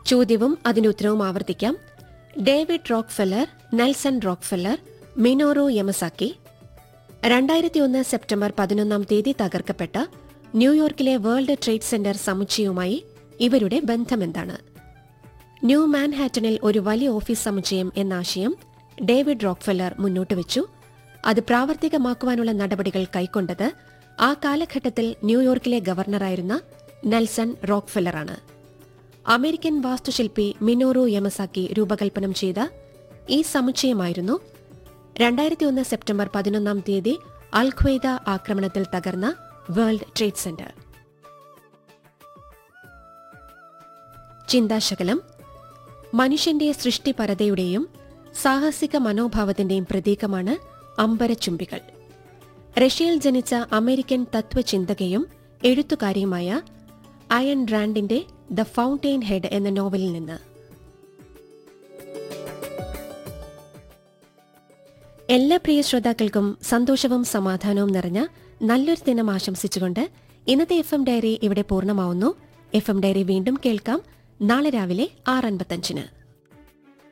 ചോദ്യവും അതിന്റെ ഉത്തരവും ആവർത്തിക്കാം David Rockefeller Nelson Rockefeller Minoru Yamasaki രണ്ടായിരത്തി ഒന്ന് സെപ്റ്റംബർ പതിനൊന്നാം തീയതി തകർക്കപ്പെട്ട ന്യൂയോർക്കിലെ വേൾഡ് ട്രേഡ് സെന്റർ സമുച്ചയവുമായി ഇവരുടെ ബന്ധമെന്താണ് ന്യൂ മാൻഹാറ്റനിൽ ഒരു വലിയ ഓഫീസ് സമുച്ചയം എന്ന ആശയം ഡേവിഡ് റോക്ക്ഫെല്ലർ മുന്നോട്ട് വെച്ചു അത് പ്രാവർത്തികമാക്കുവാനുള്ള നടപടികൾ കൈക്കൊണ്ടത് ആ കാലഘട്ടത്തിൽ ന്യൂയോർക്കിലെ ഗവർണറായിരുന്ന നെൽസൺ റോക്ക്ഫെല്ലറാണ് അമേരിക്കൻ വാസ്തുശില്പി മിനോറോ യമസാക്കി രൂപകൽപ്പന ചെയ്ത ഈ സമുച്ചയമായിരുന്നു രണ്ടായിരത്തി ഒന്ന് സെപ്റ്റംബർ പതിനൊന്നാം തീയതി അൽഖ്വയ്ദ ആക്രമണത്തിൽ തകർന്ന വേൾഡ് ട്രേഡ് സെന്റർ ചിന്താശകലം മനുഷ്യന്റെ സൃഷ്ടിപരതയുടെയും സാഹസിക മനോഭാവത്തിന്റെയും പ്രതീകമാണ് അമ്പരചുംബികൾ റഷ്യയിൽ ജനിച്ച അമേരിക്കൻ തത്വചിന്തകയും എഴുത്തുകാരിയുമായ അയൺ റാൻഡിന്റെ ദ ഫൗണ്ടെയിൻ ഹെഡ് എന്ന നോവലിൽ നിന്ന് എല്ലാ പ്രിയ ശ്രോതാക്കൾക്കും സന്തോഷവും സമാധാനവും നിറഞ്ഞ നല്ലൊരു ദിനം ആശംസിച്ചുകൊണ്ട് ഇന്നത്തെ എഫ് എം ഡയറി ഇവിടെ പൂർണ്ണമാവുന്നു എഫ് എം ഡയറി വീണ്ടും കേൾക്കാം നാളെ രാവിലെ ആറ് അൻപത്തഞ്ചിന്